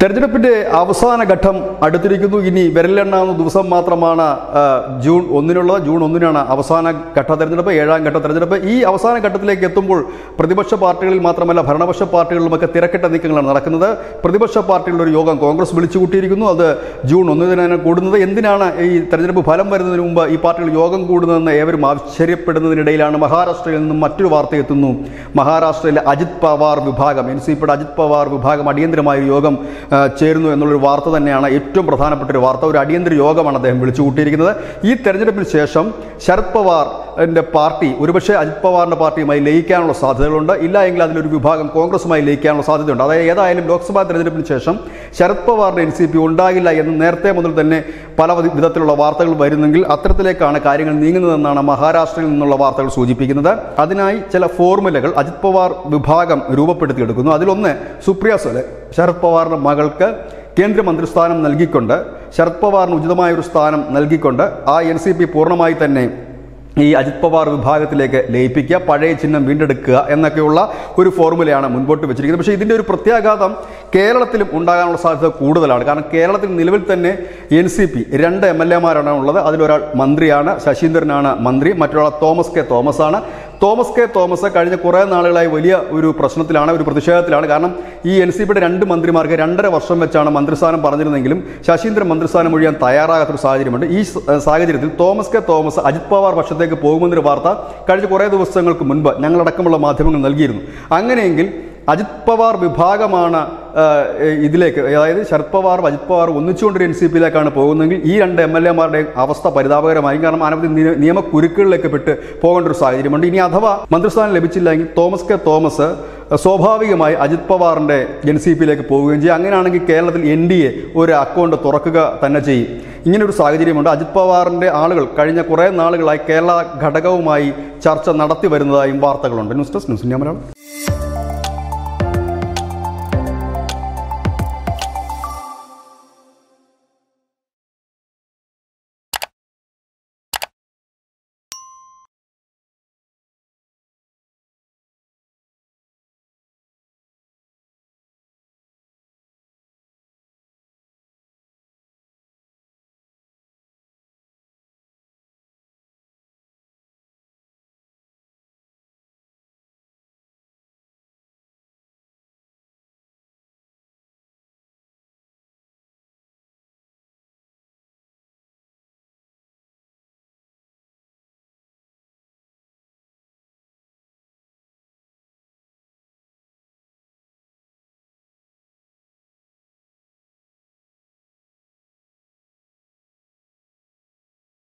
തെരഞ്ഞെടുപ്പിന്റെ അവസാന ഘട്ടം അടുത്തിരിക്കുന്നു ഇനി വിരലെണ്ണാവുന്ന ദിവസം മാത്രമാണ് ആ, ജൂൺ ഒന്നിനുള്ളത് ജൂൺ ഒന്നിനാണ് അവസാന ഘട്ട തെരഞ്ഞെടുപ്പ് ഏഴാം ഘട്ട തെരഞ്ഞെടുപ്പ് ഈ അവസാന ഘട്ടത്തിലേക്ക് എത്തുമ്പോൾ പ്രതിപക്ഷ പാർട്ടികളിൽ മാത്രമല്ല ഭരണപക്ഷ പാർട്ടികളിലുമൊക്കെ തിരക്കിട്ട നീക്കങ്ങളാണ് നടക്കുന്നത് പ്രതിപക്ഷ പാർട്ടികളുടെ ഒരു യോഗം കോൺഗ്രസ് വിളിച്ചു കൂട്ടിയിരിക്കുന്നു അത് ജൂൺ ഒന്നിനാണ് കൂടുന്നത് എന്തിനാണ് ഈ തെരഞ്ഞെടുപ്പ് ഫലം വരുന്നതിന് മുമ്പ് ഈ പാർട്ടികൾ യോഗം കൂടുന്നതെന്ന് ഏവരും ആശ്ചര്യപ്പെടുന്നതിനിടയിലാണ് മഹാരാഷ്ട്രയിൽ നിന്നും മറ്റൊരു വാർത്ത എത്തുന്നു മഹാരാഷ്ട്രയിലെ അജിത് പവാർ വിഭാഗം എൻ സി പിയുടെ അജിത് പവാർ വിഭാഗം അടിയന്തരമായ ഒരു യോഗം ആ, ചേരുന്നു എന്നുള്ളൊരു വാർത്ത തന്നെയാണ് ഏറ്റവും പ്രധാനപ്പെട്ട ഒരു വാർത്ത ഒരു അടിയന്തര യോഗമാണ് അദ്ദേഹം വിളിച്ചു കൂട്ടിയിരിക്കുന്നത് ഈ തെരഞ്ഞെടുപ്പിന് ശേഷം ശരത് പവാർ ന്റെ പാർട്ടി ഒരുപക്ഷെ അജിത് പവാറിന്റെ പാർട്ടിയുമായി ലയിക്കാനുള്ള സാധ്യതകളുണ്ട് ഇല്ല എങ്കിൽ അതിലൊരു വിഭാഗം കോൺഗ്രസുമായി ലയിക്കാനുള്ള സാധ്യതയുണ്ട് അതായത് ഏതായാലും ലോക്സഭാ തെരഞ്ഞെടുപ്പിന് ശേഷം ശരത് പവാറിന്റെ എൻ സി പി ഉണ്ടാകില്ല എന്ന് നേരത്തെ മുതൽ തന്നെ പല വി- വിധത്തിലുള്ള വാർത്തകൾ വരുന്നെങ്കിൽ അത്തരത്തിലേക്കാണ് കാര്യങ്ങൾ നീങ്ങുന്നതെന്നാണ് മഹാരാഷ്ട്രയിൽ നിന്നുള്ള വാർത്തകൾ സൂചിപ്പിക്കുന്നത് അതിനായി ചില ഫോർമുലകൾ അജിത് പവാർ വിഭാഗം രൂപപ്പെടുത്തിയെടുക്കുന്നു അതിലൊന്ന് സുപ്രിയ സുലെ ശരത് പവാറിന്റെ മകൾക്ക് കേന്ദ്രമന്ത്രിസ്ഥാനം നൽകിക്കൊണ്ട് ശരത് പവാറിന് ഉചിതമായ ഒരു സ്ഥാനം നൽകിക്കൊണ്ട് ആ എൻ സി പി പൂർണ്ണമായി തന്നെ ഈ അജിത് പവാർ വിഭാഗത്തിലേക്ക് ലയിപ്പിക്കുക പഴയ ചിഹ്നം വീണ്ടെടുക്കുക എന്നൊക്കെയുള്ള ഒരു ഫോർമുലയാണ് മുൻപോട്ട് വെച്ചിരിക്കുന്നത് പക്ഷേ ഇതിൻ്റെ ഒരു പ്രത്യാഘാതം കേരളത്തിലും ഉണ്ടാകാനുള്ള സാധ്യത കൂടുതലാണ് കാരണം കേരളത്തിൽ നിലവിൽ തന്നെ എൻ സി പി രണ്ട് എം എൽ എമാരാണ് ഉള്ളത് അതിലൊരാൾ മന്ത്രിയാണ് ശശീന്ദ്രനാണ് മന്ത്രി മറ്റൊരാൾ തോമസ് കെ തോമസ് ആണ് തോമസ് കെ തോമസ് കഴിഞ്ഞ കുറേ നാളുകളായി വലിയ ഒരു പ്രശ്നത്തിലാണ് ഒരു പ്രതിഷേധത്തിലാണ് കാരണം ഈ എൻ സി പിയുടെ രണ്ട് മന്ത്രിമാർക്ക് രണ്ടര വർഷം വെച്ചാണ് മന്ത്രിസ്ഥാനം പറഞ്ഞിരുന്നെങ്കിലും ശശീന്ദ്രൻ മന്ത്രിസ്ഥാനം ഒഴിയാൻ തയ്യാറാകാത്തൊരു സാഹചര്യമുണ്ട് ഈ സ- സാഹചര്യത്തിൽ Thomas K Thomas Ajit Pawar പക്ഷത്തേക്ക് പോകുമെന്നൊരു വാർത്ത കഴിഞ്ഞ കുറേ ദിവസങ്ങൾക്ക് മുൻപ് ഞങ്ങളടക്കമുള്ള മാധ്യമങ്ങൾ നൽകിയിരുന്നു അങ്ങനെയെങ്കിൽ അജിത് പവാർ വിഭാഗമാണ് ആ, ഇതിലേക്ക് അതായത് ശരത് പവാറും അജിത് പവാറും ഒന്നിച്ചുകൊണ്ടൊരു എൻ സി പിയിലേക്കാണ് പോകുന്നതെങ്കിൽ ഈ രണ്ട് എം എൽ എമാരുടെയും അവസ്ഥ പരിതാപകരമായി കാരണം അനവധി നിയ- നിയമക്കുരുക്കുകളിലേക്ക് പെട്ട് പോകേണ്ട ഒരു സാഹചര്യമുണ്ട് ഇനി അഥവാ മന്ത്രിസ്ഥാനം ലഭിച്ചില്ലെങ്കിൽ തോമസ് കെ തോമസ് സ്വാഭാവികമായി അജിത് പവാറിന്റെ എൻ സി പിയിലേക്ക് പോവുകയും ചെയ്യും അങ്ങനെയാണെങ്കിൽ കേരളത്തിൽ എൻ ഡി എ ഒരു അക്കൗണ്ട് തുറക്കുക തന്നെ ചെയ്യും ഇങ്ങനെ ഒരു സാഹചര്യമുണ്ട് അജിത് പവാറിന്റെ ആളുകൾ കഴിഞ്ഞ കുറേ നാളുകളായി കേരള ഘടകവുമായി ചർച്ച നടത്തി വരുന്നതായും വാർത്തകളുണ്ട് news desk news India Malayalam